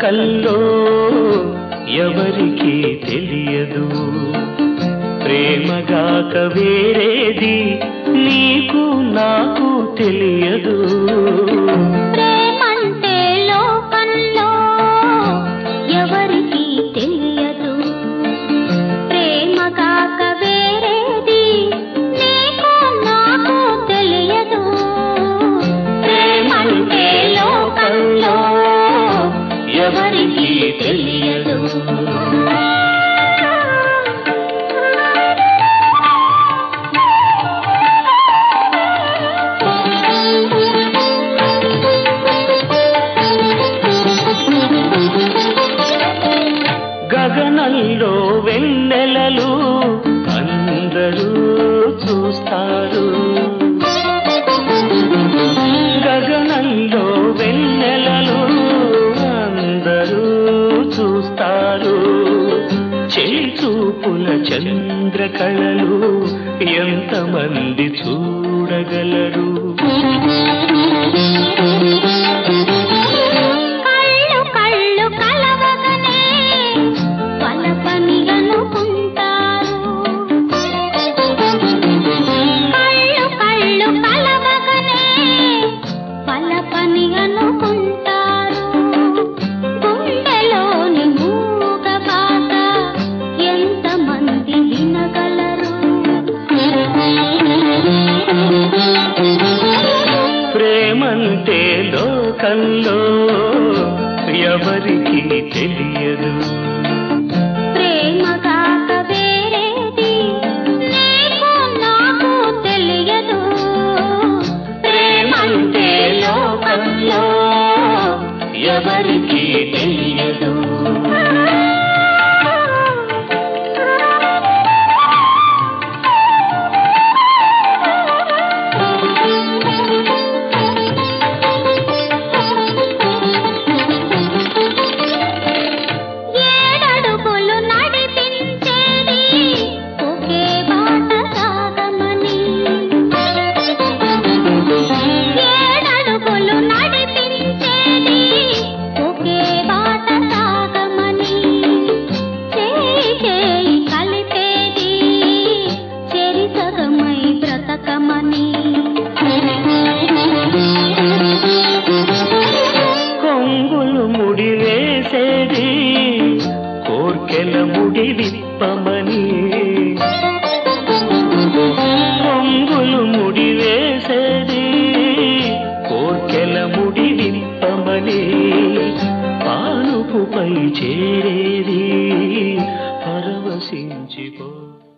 లోకంలో ఎవరికి తెలియదు ప్రేమగాక వేరేది నీకు నాకు తెలియదు ప్రేమంటే లోకంలో ఎవరికి తెలియదు ప్రేమ కాక వేరేది నీకు నాకు తెలియదు ప్రేమంటే లోకంలో ఎవరికి తెలియదు గగనంలో వెన్నెలలు అందరూ చూస్తారు గగనంలో వెన్నెలలు అందరూ చూస్తారు చెలి చూపుల చంద్రకళలు ఎంతమంది చూడగలరు కళ్ళు కళ్ళు కలవగనే పలపని అనుకుంటారు కళ్ళు కళ్ళు కలవగనే పలపని అనుకుంటారు గుండెలోని మూగ బాధ ఎంతమంది వినగలరు ప్రేమంటే లోకంలో ఎవరికి తెలియదు ప్రేమ కాక వేరేది నీకు నాకు తెలియదు ప్రేమంటే లోకంలో ఎవరికి తెలియదు ఏడడుగులు నడిపించేది ఒకే బాట సాగమని ఏడడుగులు నడిపించేది ఒకే బాట సాగమని చేయి చేయి కలిపేది చెరి సగమై బ్రతకమని కొంగులు ముడి వేసేది కోర్కెల ముడి విప్పమని కొంగులు ముడి వేసేది కోర్కెల ముడి విప్పమని పానుపుపై చేరేది పరవశించిపో